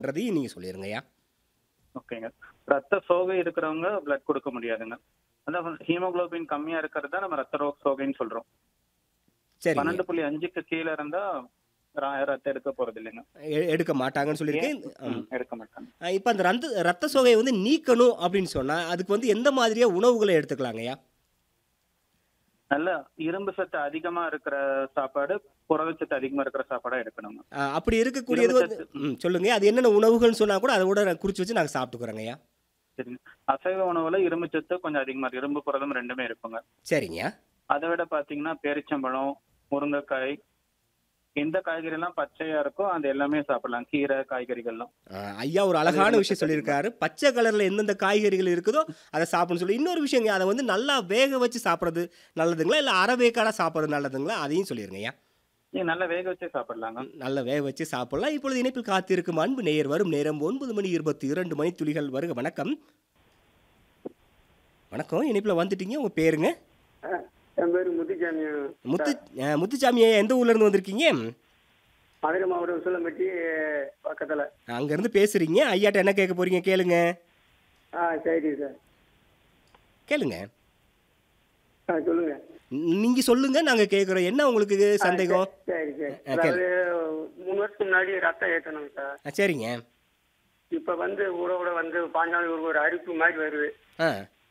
ன்றதையும் நீங்க சொல்லிருங்கய்யா ஓகேங்க ரத்த சோகை இருக்கிறவங்க பிளட் கொடுக்க முடியாதுங்க அதான் ஹீமோகுளோபின் கம்மியா இருக்கிறது தான் நம்ம ரத்த ரோக சோகைன்னு சொல்றோம் சரிங்க பன்னெண்டு புள்ளி அஞ்சுக்கு கீழே இருந்தா ர- ரத்தம் எடுக்க போறது இல்லைங்க எ- எடுக்க மாட்டாங்கன்னு சொல்லியிருக்கேன் ம், எடுக்க மாட்டாங்க அஹ் இப்ப அந்த ரத்த ரத்த சோகையை வந்து நீக்கணும் அப்படின்னு சொன்னா அதுக்கு வந்து எந்த மாதிரியா உணவுகளை எடுத்துக்கலாங்கய்யா நல்ல இரும்பு சத்து அதிகமா இருக்கிற சாப்பாடு புரதச்சத்து அதிகமா இருக்கிற சாப்பாடா எடுக்கணுங்க அஹ் அப்படி இருக்கக்கூடியது வந்து ம், சொல்லுங்க அது என்னென்ன உணவுகள்னு சொன்னா கூட அதை கூட நான் குறிச்சு வச்சு நாங்க சாப்பிட்டுக்கிறோங்கய்யா சரிங்க அசைவ உணவுல இரும்பு சத்து கொஞ்சம் அதிகமா இருக்கு இரும்பு புரதம் ரெண்டுமே இருக்குங்க சரிங்க அதை விட பாத்தீங்கன்னா பேரிச்சம்பழம் முருங்கைக்காய் எந்த காய்கறி எல்லாம் பச்சையா இருக்கோ அது எல்லாமே சாப்பிடலாம் கீரை காய்கறிகள்லாம் அஹ் ஐயா ஒரு அழகான விஷயம் சொல்லியிருக்காரு பச்சை கலர்ல எந்தெந்த காய்கறிகள் இருக்குதோ அதை சாப்பிடணும்னு சொல்லி இன்னொரு விஷயங்க அதை வந்து நல்லா வேக வச்சு சாப்பிட்றது நல்லதுங்களா இல்லை அரை வேக்காடா சாப்பிட்றது நல்லதுங்களா அதையும் சொல்லிருங்கய்யா நீங்க நல்லா வேக வச்சே சாப்பிடலாங்க நல்ல வேக வச்சு சாப்பிடலாம் இப்பொழுது இணைப்பில் காத்திருக்கும் அன்பு நேயர் வரும் நேரம் ஒன்பது மணி இருபத்தி இரண்டு மணி துளிகள் வருக வணக்கம் வணக்கம் இணைப்பில் வந்துட்டீங்க உங்க பேருங்க என் பேர் முத்துசாமி முத்து அஹ், முத்துசாமி ஐயா எந்த ஊர்ல இருந்து வந்திருக்கீங்க மதுரை மாவட்டம் உசிலம்பட்டி பக்கத்தில் அங்கேருந்து பேசுறீங்க ஐயாட்ட என்ன கேட்க போறீங்க கேளுங்க ஆ சரி சார் கேளுங்க ஆ சொல்லுங்க நீங்க சொல்லுங்க நாங்க கேட்குறோம் என்ன உங்களுக்கு சந்தேகம் சரி சரி ஆ, கேளு. அதாவது மூணு வருஷத்துக்கு முன்னாடி ரத்தம் ஏற்றணுங்க சார் ஆ, சரிங்க இப்போ வந்து ஊட கூட வந்து பாஞ்சு நாள் ஒரு ஒரு அரிப்பு மாதிரி வருது ஆ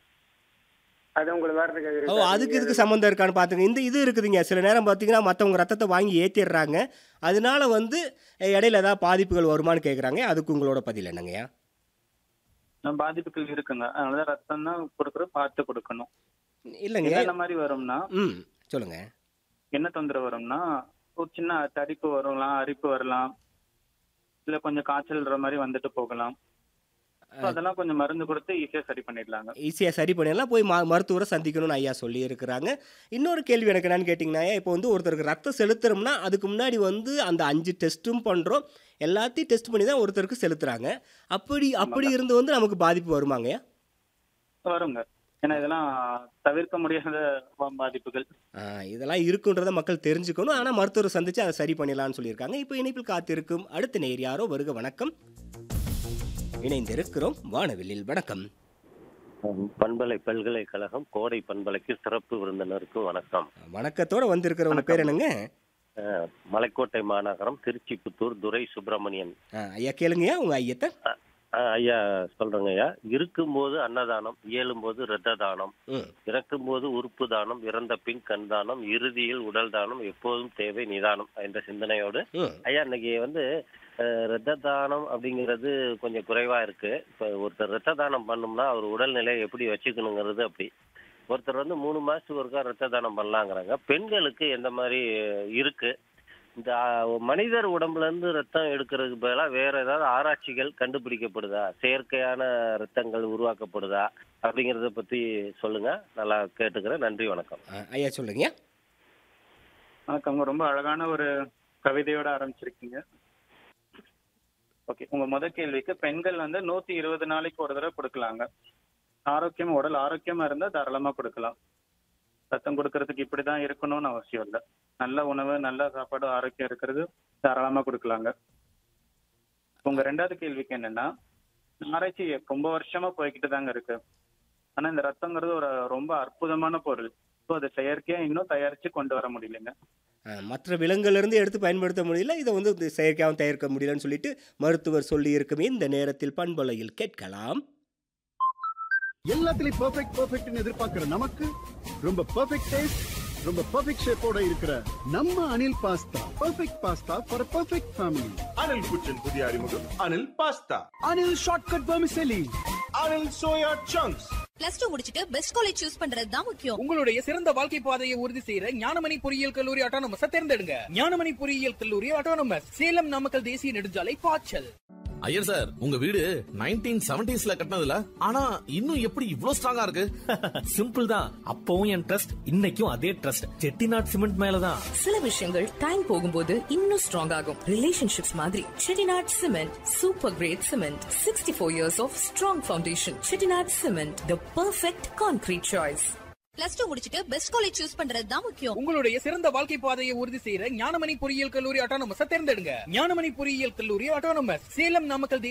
அது உங்களுக்கு வர்றதுக்கு ஓ அதுக்கு இதுக்கு சம்மந்தம் இருக்கான்னு பார்த்துங்க இந்த இது இருக்குதுங்க சில நேரம் பார்த்தீங்கன்னா மற்றவங்க ரத்தத்தை வாங்கி ஏற்றிடுறாங்க அதனால வந்து அஹ், இடையில ஏதாவது பாதிப்புகள் வருமான்னு கேட்குறாங்க அதுக்கு உங்களோட பதில் என்னங்கய்யா நம்ம பாதிப்புகள் இருக்குங்க அதனால ரத்தம் தான் கொடுக்குறோம் பார்த்து கொடுக்கணும் இல்லைங்க என்ன மாதிரி வரும்னா ம் சொல்லுங்க என்ன தொந்தரவு வரும்னா ஒரு சின்ன தடிப்பு வரலாம் அரிப்பு வரலாம் இல்ல கொஞ்சம் காய்ச்சல்ற மாதிரி வந்துட்டு போகலாம் So அதெல்லாம் கொஞ்சம் மருந்து கொடுத்து ஈஸியா சரி பண்ணிடலாங்க ஈஸியாக சரி பண்ணிடலாம் போய் மா மருத்துவரை சந்திக்கணும்னு ஐயா சொல்லி இருக்கிறாங்க இன்னொரு கேள்வி எனக்கு என்னன்னு கேட்டிங்கன்னா இப்போ வந்து ஒருத்தருக்கு ரத்தம் செலுத்துறோம்னா அதுக்கு முன்னாடி வந்து அந்த அஞ்சு டெஸ்ட்டும் பண்ணுறோம் எல்லாத்தையும் டெஸ்ட் பண்ணி தான் ஒருத்தருக்கு செலுத்துறாங்க அப்படி அப்படி இருந்து வந்து நமக்கு பாதிப்பு வருமாங்கய்யா வருங்க ஏன்னா இதெல்லாம் தவிர்க்க முடியாத பா- பாதிப்புகள் ஆ, இதெல்லாம் இருக்குன்றதை மக்கள் தெரிஞ்சுக்கணும் ஆனால் மருத்துவரை சந்திச்சு அதை சரி பண்ணிடலாம்னு சொல்லியிருக்காங்க இப்போ இணைப்பில் காத்திருக்கும் அடுத்த நேர் யாரோ வருக வணக்கம் இணைந்திருக்கிறோம் வானவில்லில் வணக்கம் பண்பலை பல்கலைக்கழகம் கோடை பண்பலைக்கு சிறப்பு விருந்தினருக்கு வணக்கம் வணக்கத்தோட வந்திருக்கிறவங்க பேர் என்னங்க அஹ், மலைக்கோட்டை மாநகரம் திருச்சி புத்தூர் துரை சுப்பிரமணியன் ஆ, ஐயா கேளுங்கய்யா உங்க ஐயத்தை அஹ், ஐயா சொல்றேங்க ஐயா இருக்கும்போது அன்னதானம் இயலும்போது இரத்த தானம் ம் இறக்கும்போது உறுப்பு தானம் இறந்த பின் கண் தானம் இறுதியில் உடல் தானம் எப்போதும் தேவை நிதானம் என்ற சிந்தனையோடு ம் ஐயா இன்னைக்கு வந்து அஹ், இரத்த தானம் அப்படிங்கிறது கொஞ்சம் குறைவா இருக்கு இப்போ ஒருத்தர் இரத்த தானம் பண்ணோம்னா அவர் உடல்நிலையை எப்படி வச்சுக்கணுங்கிறது அப்படி ஒருத்தர் வந்து மூணு மாசத்துக்கு ஒருக்கா இரத்த தானம் பண்ணலாங்கிறாங்க பெண்களுக்கு எந்த மாதிரி இருக்கு இந்த அஹ், மனிதர் உடம்புல இருந்து ரத்தம் எடுக்கிறதுக்கு பதிலாக வேற ஏதாவது ஆராய்ச்சிகள் கண்டுபிடிக்கப்படுதா செயற்கையான ரத்தங்கள் உருவாக்கப்படுதா அப்படிங்கறத பத்தி சொல்லுங்க நல்லா கேட்டுக்கிறேன் நன்றி வணக்கம் ஆ, ஐயா சொல்லுங்கய்யா வணக்கம் ரொம்ப அழகான ஒரு கவிதையோட ஆரம்பிச்சிருக்கீங்க ஓகே உங்க முத கேள்விக்கு பெண்கள் வந்து நூத்தி இருபது நாளைக்கு ஒரு தடவை கொடுக்கலாங்க ஆரோக்கியம் உடல் ஆரோக்கியமா இருந்தா தாராளமா கொடுக்கலாம் ரத்தம் கொடுக்கறதுக்கு இப்படிதான் இருக்கணும்னு அவசியம் இல்லை நல்ல உணவு நல்ல சாப்பாடு ஆரோக்கியம் இருக்கிறது தாராளமா கொடுக்கலாங்க உங்க ரெண்டாவது கேள்விக்கு என்னன்னா ஆராய்ச்சி ரொம்ப வருஷமா போய்கிட்டு தாங்க இருக்கு ஆனா இந்த ரத்தங்கிறது ஒரு ரொம்ப அற்புதமான பொருள் ஸோ அதை செயற்கையா இன்னும் தயாரிச்சு கொண்டு வர முடியலைங்க ஆ, மற்ற விலங்குலேருந்து எடுத்து பயன்படுத்த முடியல இதை வந்து இது செயற்கையாகவும் தயாரிக்க முடியலன்னு சொல்லிட்டு மருத்துவர் சொல்லி இருக்குமே இந்த நேரத்தில் பண்பலையில் கேட்கலாம் எல்லாத்துலயும் பெர்ஃபெக்ட் பெர்ஃபெக்ட்னு எதிர்பார்க்கிற நமக்கு ரொம்ப பெர்ஃபெக்ட் டேஸ்ட் ரொம்ப பெர்ஃபெக்ட் ஷேப்போட இருக்கிற நம்ம Anil pasta perfect pasta for perfect family Anil kitchen புதிய அறிமுகம் Anil pasta Anil shortcut vermicelli Anil soya chunks plus two முடிச்சிட்டு பெஸ்ட் காலேஜ் சூஸ் பண்றது தான் முக்கியம் உங்களுடைய சிறந்த வாழ்க்கை பாதையை உறுதி செய்யற ஞானமணி பொறியியல் கல்லூரி ஆட்டோனமஸ் தேர்ந்தெடுங்க ஞானமணி பொறியியல் கல்லூரி ஆட்டோனமஸ் சேலம் நாமக்கல் தேசிய நெடுஞ்சாலை பாய்ச்சல் ஐயர் சார் உங்க வீடு நைன்டீன் செவன்டிஸ்ல கட்டினதுல ஆனா இன்னும் எப்படி இவ்ளோ ஸ்ட்ராங்கா இருக்கு சிம்பிள் தான் அப்பவும் என் ட்ரஸ்ட் இன்னைக்கும் அதே ட்ரஸ்ட் செட்டிநாட் சிமெண்ட் மேலதான் சில விஷயங்கள் டைம் போகும்போது இன்னும் ஸ்ட்ராங் ஆகும் ரிலேஷன்ஷிப்ஸ் மாதிரி Chettinad cement super great cement sixty four years of strong foundation Chettinad cement the perfect concrete choice plus two முடிச்சிட்டு பெஸ்ட் காலேஜ் சூஸ் பண்றது தான் முக்கியம் உங்களுடைய சிறந்த வாழ்க்கை பாதையை உறுதி செய்யற ஞானமணி பொறியியல் கல்லூரி அட்டானமஸ் தேர்ந்தெடுங்க ஞானமணி பொறியியல் கல்லூரி அட்டானமஸ் சேலம் நாமக்கல்